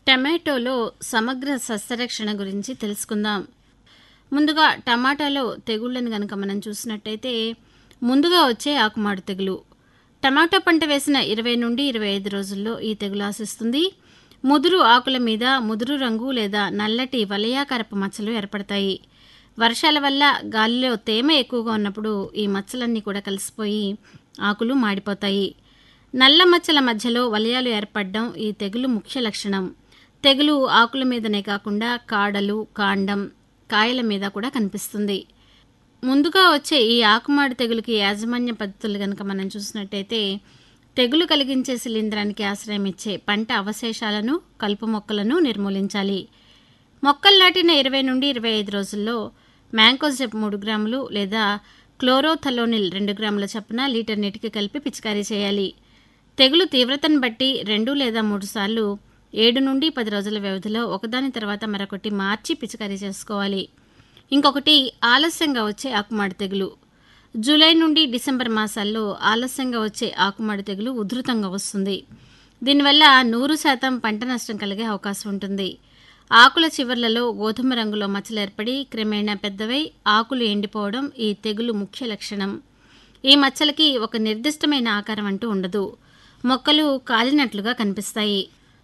టమాటోలో సమగ్ర సస్యరక్షణ గురించి తెలుసుకుందాం ముందుగా టమాటాలో తెగుళ్ళని కనుక మనం చూసినట్టయితే ముందుగా వచ్చే ఆకుమాడు తెగులు టమాటో పంట వేసిన ఇరవై నుండి ఇరవై ఐదు రోజుల్లో ఈ తెగులు ఆశిస్తుంది ముదురు ఆకుల మీద ముదురు రంగు లేదా నల్లటి వలయాకరపు మచ్చలు ఏర్పడతాయి వర్షాల వల్ల గాలిలో తేమ ఎక్కువగా ఉన్నప్పుడు ఈ మచ్చలన్నీ కూడా కలిసిపోయి ఆకులు మాడిపోతాయి నల్ల మచ్చల మధ్యలో వలయాలు ఏర్పడడం ఈ తెగులు ముఖ్య లక్షణం తెగులు ఆకుల మీదనే కాకుండా కాడలు కాండం కాయల మీద కూడా కనిపిస్తుంది ముందుగా వచ్చే ఈ ఆకుమాడి తెగులుకి యాజమాన్య పద్ధతులు కనుక మనం చూసినట్టయితే తెగులు కలిగించే శిలీంధ్రానికి ఆశ్రయం ఇచ్చే పంట అవశేషాలను కలుపు మొక్కలను నిర్మూలించాలి మొక్కలు నాటిన ఇరవై నుండి ఇరవై ఐదు రోజుల్లో మ్యాంకోజెప్ మూడు గ్రాములు లేదా క్లోరోథలోనిల్ రెండు గ్రాముల చొప్పున లీటర్ నీటికి కలిపి పిచికారీ చేయాలి తెగులు తీవ్రతను బట్టి రెండు లేదా మూడు సార్లు ఏడు నుండి పది రోజుల వ్యవధిలో ఒకదాని తర్వాత మరొకటి మార్చి పిచికారీ చేసుకోవాలి ఇంకొకటి ఆలస్యంగా వచ్చే ఆకుమాడి తెగులు జూలై నుండి డిసెంబర్ మాసాల్లో ఆలస్యంగా వచ్చే ఆకుమాడి తెగులు ఉధృతంగా వస్తుంది దీనివల్ల నూరు శాతం పంట నష్టం కలిగే అవకాశం ఉంటుంది ఆకుల చివర్లలో గోధుమ రంగులో మచ్చలు ఏర్పడి క్రమేణా పెద్దవై ఆకులు ఎండిపోవడం ఈ తెగులు ముఖ్య లక్షణం ఈ మచ్చలకి ఒక నిర్దిష్టమైన ఆకారం అంటూ ఉండదు మొక్కలు కాలినట్లుగా కనిపిస్తాయి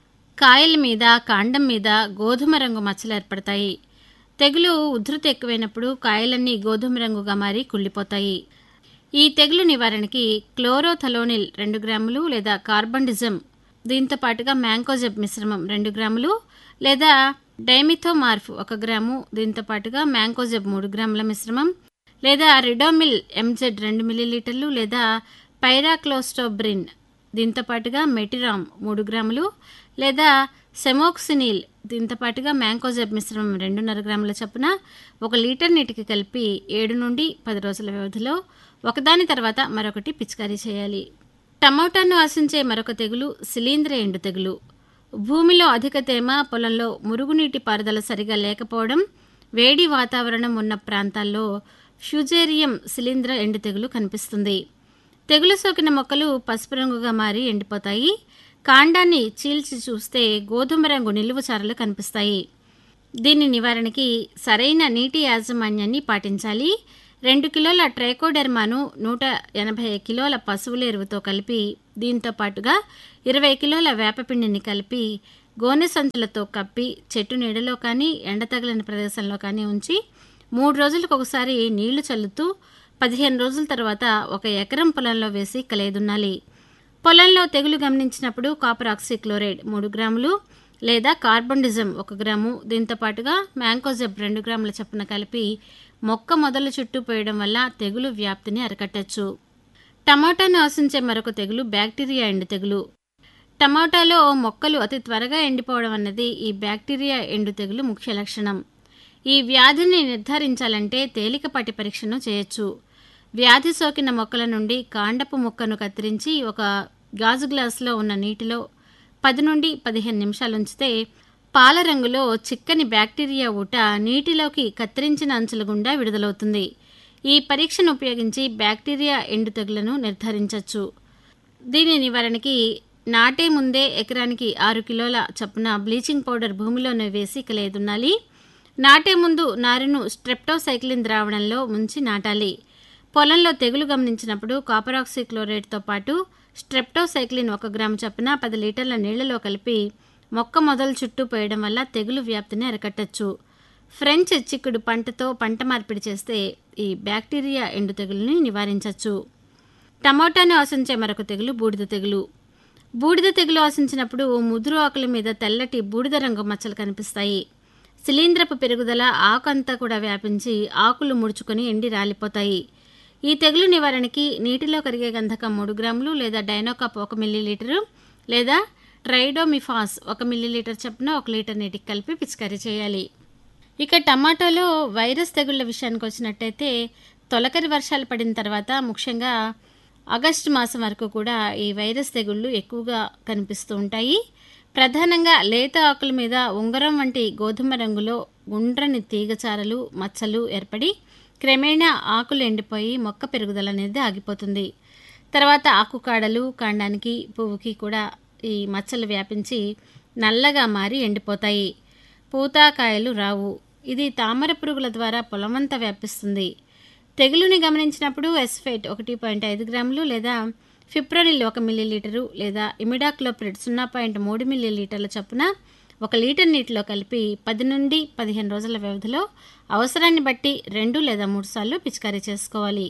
కాయల మీద కాండం మీద గోధుమ రంగు మచ్చలు ఏర్పడతాయి తెగులు ఉధృతి ఎక్కువైనప్పుడు కాయలన్నీ గోధుమ రంగుగా మారి కుళ్ళిపోతాయి ఈ తెగులు నివారణకి క్లోరోథలోనిల్ రెండు గ్రాములు లేదా కార్బండిజం దీంతో పాటుగా మ్యాంకోజెబ్ మిశ్రమం రెండు గ్రాములు లేదా డైమిథోమార్ఫ్ ఒక గ్రాము దీంతో పాటుగా మ్యాంకోజెబ్ మూడు గ్రాముల మిశ్రమం లేదా రిడోమిల్ ఎంజెడ్ రెండు మిల్లీలీటర్లు లేదా పైరాక్లోస్టోబ్రిన్ దీంతో పాటుగా మెటిరామ్ మూడు గ్రాములు లేదా సెమోక్సినిల్ దీంతో పాటుగా మ్యాంకోజెబ్ మిశ్రమం రెండున్నర గ్రాముల చొప్పున ఒక లీటర్ నీటికి కలిపి ఏడు నుండి పది రోజుల వ్యవధిలో ఒకదాని తర్వాత మరొకటి పిచికారీ చేయాలి టమోటాను ఆశించే మరొక తెగులు శిలీంద్ర ఎండు తెగులు భూమిలో అధిక తేమ పొలంలో మురుగునీటి పారుదల సరిగా లేకపోవడం వేడి వాతావరణం ఉన్న ప్రాంతాల్లో ఫ్యూజేరియం శిలీంద్ర ఎండు తెగులు కనిపిస్తుంది తెగులు సోకిన మొక్కలు పసుపు రంగుగా మారి ఎండిపోతాయి కాండాన్ని చీల్చి చూస్తే గోధుమ రంగు నిలువు చారలు కనిపిస్తాయి దీని నివారణకి సరైన నీటి యాజమాన్యాన్ని పాటించాలి రెండు కిలోల ట్రైకోడెర్మాను నూట ఎనభై కిలోల పశువుల ఎరువుతో కలిపి దీంతో పాటుగా ఇరవై కిలోల వేపపిండిని కలిపి గోనె సంచులతో కప్పి చెట్టు నీడలో కానీ ఎండ తగిలిన ప్రదేశంలో కానీ ఉంచి మూడు రోజులకు ఒకసారి నీళ్లు చల్లుతూ పదిహేను రోజుల తర్వాత ఒక ఎకరం పొలంలో వేసి కలేదున్నాలి పొలంలో తెగులు గమనించినప్పుడు కాపర్ ఆక్సిక్లోరైడ్ మూడు గ్రాములు లేదా కార్బన్డిజం ఒక గ్రాము దీంతో పాటుగా మ్యాంకోజెబ్ రెండు గ్రాముల చొప్పున కలిపి మొక్క మొదలు చుట్టూ పోయడం వల్ల తెగులు వ్యాప్తిని అరికట్టచ్చు టమాటాను ఆశించే మరొక తెగులు బ్యాక్టీరియా ఎండు తెగులు టమాటాలో మొక్కలు అతి త్వరగా ఎండిపోవడం అన్నది ఈ బ్యాక్టీరియా ఎండు తెగులు ముఖ్య లక్షణం ఈ వ్యాధిని నిర్ధారించాలంటే తేలికపాటి పరీక్షను చేయొచ్చు వ్యాధి సోకిన మొక్కల నుండి కాండపు మొక్కను కత్తిరించి ఒక గాజు గ్లాసులో ఉన్న నీటిలో పది నుండి పదిహేను నిమిషాలు ఉంచితే పాల రంగులో చిక్కని బ్యాక్టీరియా ఊట నీటిలోకి కత్తిరించిన అంచుల గుండా విడుదలవుతుంది ఈ పరీక్షను ఉపయోగించి బ్యాక్టీరియా ఎండు తెగులను నిర్ధారించవచ్చు దీని నివారణకి నాటే ముందే ఎకరానికి ఆరు కిలోల చొప్పున బ్లీచింగ్ పౌడర్ భూమిలోనే వేసి కలేదున్నాలి నాటే ముందు నారును స్ట్రెప్టోసైక్లిన్ ద్రావణంలో ముంచి నాటాలి పొలంలో తెగులు గమనించినప్పుడు కాపరాక్సీ క్లోరైడ్తో పాటు స్ట్రెప్టోసైక్లిన్ ఒక గ్రాము చొప్పున పది లీటర్ల నీళ్లలో కలిపి మొక్క మొదలు చుట్టూ పోయడం వల్ల తెగులు వ్యాప్తిని అరికట్టచ్చు ఫ్రెంచ్ చిక్కుడు పంటతో పంట మార్పిడి చేస్తే ఈ బ్యాక్టీరియా ఎండు తెగులుని నివారించవచ్చు టమోటాను ఆశించే మరొక తెగులు బూడిద తెగులు బూడిద తెగులు ఆశించినప్పుడు ముదురు ఆకుల మీద తెల్లటి బూడిద రంగు మచ్చలు కనిపిస్తాయి శిలీంద్రపు పెరుగుదల ఆకు అంతా కూడా వ్యాపించి ఆకులు ముడుచుకొని ఎండి రాలిపోతాయి ఈ తెగులు నివారణకి నీటిలో కరిగే గంధకం మూడు గ్రాములు లేదా డైనోకాప్ ఒక మిల్లీలీటరు లేదా ట్రైడోమిఫాస్ ఒక మిల్లీలీటర్ చొప్పున ఒక లీటర్ నీటికి కలిపి పిచికారీ చేయాలి ఇక టమాటోలో వైరస్ తెగుళ్ళ విషయానికి వచ్చినట్టయితే తొలకరి వర్షాలు పడిన తర్వాత ముఖ్యంగా ఆగస్టు మాసం వరకు కూడా ఈ వైరస్ తెగుళ్ళు ఎక్కువగా కనిపిస్తూ ఉంటాయి ప్రధానంగా లేత ఆకుల మీద ఉంగరం వంటి గోధుమ రంగులో గుండ్రని తీగచారలు మచ్చలు ఏర్పడి క్రమేణా ఆకులు ఎండిపోయి మొక్క పెరుగుదల అనేది ఆగిపోతుంది తర్వాత ఆకు కాడలు కాండానికి పువ్వుకి కూడా ఈ మచ్చలు వ్యాపించి నల్లగా మారి ఎండిపోతాయి పూత కాయలు రావు ఇది తామర పురుగుల ద్వారా పొలమంతా వ్యాపిస్తుంది తెగులుని గమనించినప్పుడు ఎస్ఫేట్ ఒకటి పాయింట్ ఐదు గ్రాములు లేదా ఫిప్రోనిల్ ఒక మిల్లీలీటరు లేదా ఇమిడాక్లోప్రిడ్ సున్నా పాయింట్ మూడు మిల్లీలీటర్ల చొప్పున ఒక లీటర్ నీటిలో కలిపి పది నుండి పదిహేను రోజుల వ్యవధిలో అవసరాన్ని బట్టి రెండు లేదా మూడు సార్లు పిచికారీ చేసుకోవాలి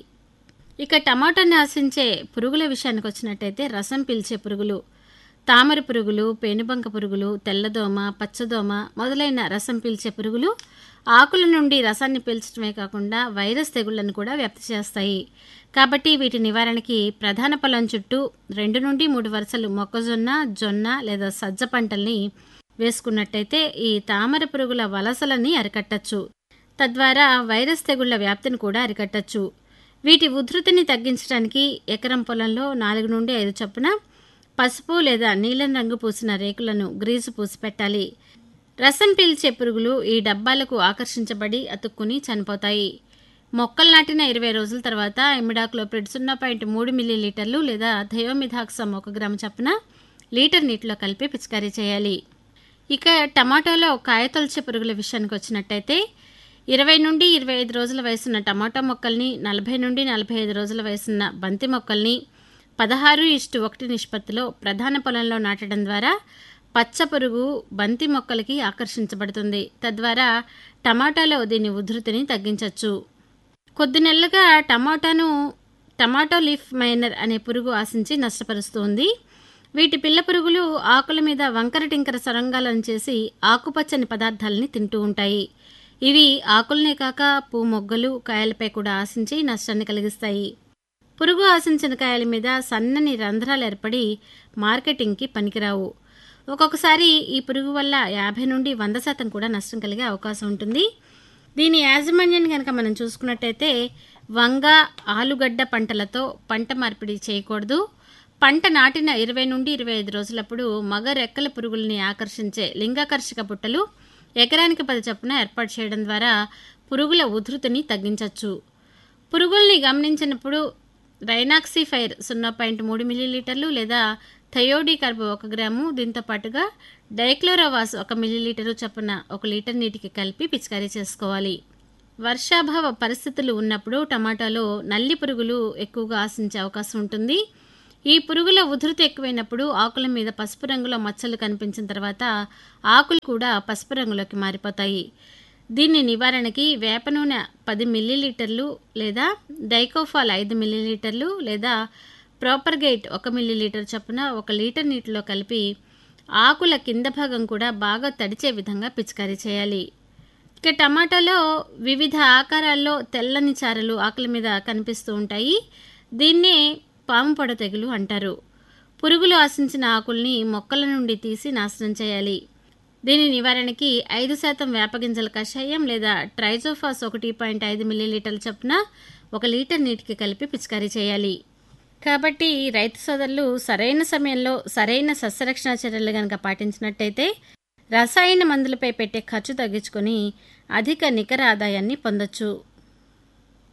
ఇక టమాటాని ఆశించే పురుగుల విషయానికి వచ్చినట్టయితే రసం పీల్చే పురుగులు తామర పురుగులు పేనుబంక పురుగులు తెల్లదోమ పచ్చదోమ మొదలైన రసం పీల్చే పురుగులు ఆకుల నుండి రసాన్ని పీల్చడమే కాకుండా వైరస్ తెగుళ్లను కూడా వ్యాప్తి చేస్తాయి కాబట్టి వీటి నివారణకి ప్రధాన పొలం చుట్టూ రెండు నుండి మూడు వరుసలు మొక్కజొన్న జొన్న లేదా సజ్జ పంటల్ని వేసుకున్నట్టయితే ఈ తామర పురుగుల వలసలని అరికట్టచ్చు తద్వారా వైరస్ తెగుళ్ల వ్యాప్తిని కూడా అరికట్టచ్చు వీటి ఉధృతిని తగ్గించడానికి ఎకరం పొలంలో నాలుగు నుండి ఐదు చొప్పున పసుపు లేదా నీలం రంగు పూసిన రేకులను గ్రీజు పూసి పెట్టాలి రసం పీల్చే పురుగులు ఈ డబ్బాలకు ఆకర్షించబడి అతుక్కుని చనిపోతాయి మొక్కలు నాటిన ఇరవై రోజుల తర్వాత ఇమిడాక్లోప్రిడ్ సున్నా పాయింట్ మూడు మిల్లీలీటర్లు లేదా థయోమిథాక్సమ్ ఒక గ్రాము చొప్పున లీటర్ నీటిలో కలిపి పిచికారీ చేయాలి ఇక టమాటోలో కాయతొలిచే పురుగుల విషయానికి వచ్చినట్టయితే ఇరవై నుండి ఇరవై ఐదు రోజుల వయసున్న టమాటా మొక్కల్ని నలభై నుండి నలభై ఐదు రోజుల వయసున్న బంతి మొక్కల్ని పదహారు ఇష్టు ఒకటి నిష్పత్తిలో ప్రధాన పొలంలో నాటడం ద్వారా పచ్చ పురుగు బంతి మొక్కలకి ఆకర్షించబడుతుంది తద్వారా టమాటాలో దీని ఉధృతిని తగ్గించవచ్చు కొద్ది నెలలుగా టమాటాను టమాటో లీఫ్ మైనర్ అనే పురుగు ఆశించి నష్టపరుస్తుంది వీటి పిల్ల పురుగులు ఆకుల మీద వంకర టింకర సొరంగాలను చేసి ఆకుపచ్చని పదార్థాలని తింటూ ఉంటాయి ఇవి ఆకులనే కాక పూ మొగ్గలు కాయలపై కూడా ఆశించి నష్టాన్ని కలిగిస్తాయి పురుగు ఆశించిన కాయల మీద సన్నని రంధ్రాలు ఏర్పడి మార్కెటింగ్కి పనికిరావు ఒక్కొక్కసారి ఈ పురుగు వల్ల యాభై నుండి వంద శాతం కూడా నష్టం కలిగే అవకాశం ఉంటుంది దీని యాజమాన్యాన్ని కనుక మనం చూసుకున్నట్టయితే వంగ ఆలుగడ్డ పంటలతో పంట మార్పిడి చేయకూడదు పంట నాటిన ఇరవై నుండి ఇరవై ఐదు రోజులప్పుడు మగ రెక్కల పురుగుల్ని ఆకర్షించే లింగాకర్షక బుట్టలు ఎకరానికి పది చొప్పున ఏర్పాటు చేయడం ద్వారా పురుగుల ఉధృతిని తగ్గించవచ్చు పురుగుల్ని గమనించినప్పుడు రైనాక్సిఫైర్ సున్నా పాయింట్ మూడు మిల్లీలీటర్లు లేదా థయోడీ కార్బో ఒక గ్రాము దీంతో పాటుగా డైక్లోరోవాస్ ఒక మిల్లీలీటరు చొప్పున ఒక లీటర్ నీటికి కలిపి పిచికారీ చేసుకోవాలి వర్షాభావ పరిస్థితులు ఉన్నప్పుడు టమాటాలో నల్లి పురుగులు ఎక్కువగా ఆశించే అవకాశం ఉంటుంది ఈ పురుగుల ఉధృతి ఎక్కువైనప్పుడు ఆకుల మీద పసుపు రంగులో మచ్చలు కనిపించిన తర్వాత ఆకులు కూడా పసుపు రంగులోకి మారిపోతాయి దీని నివారణకి వేప నూనె పది మిల్లీలీటర్లు లేదా డైకోఫాల్ ఐదు మిల్లీలీటర్లు లేదా ప్రోపర్గైట్ ఒక మిల్లీలీటర్ చొప్పున ఒక లీటర్ నీటిలో కలిపి ఆకుల కింద భాగం కూడా బాగా తడిచే విధంగా పిచికారీ చేయాలి ఇక టమాటాలో వివిధ ఆకారాల్లో తెల్లని చారలు ఆకుల మీద కనిపిస్తూ ఉంటాయి దీన్నే పాము పొడ తెగులు అంటారు పురుగులు ఆశించిన ఆకుల్ని మొక్కల నుండి తీసి నాశనం చేయాలి దీని నివారణకి ఐదు శాతం వేపగింజల కషాయం లేదా ట్రైజోఫాస్ ఒకటి పాయింట్ ఐదు మిల్లీలీటర్ల చొప్పున ఒక లీటర్ నీటికి కలిపి పిచికారీ చేయాలి కాబట్టి రైతు సోదరులు సరైన సమయంలో సరైన సస్యరక్షణ చర్యలు కనుక పాటించినట్టయితే రసాయన మందులపై పెట్టే ఖర్చు తగ్గించుకొని అధిక నికర ఆదాయాన్ని పొందొచ్చు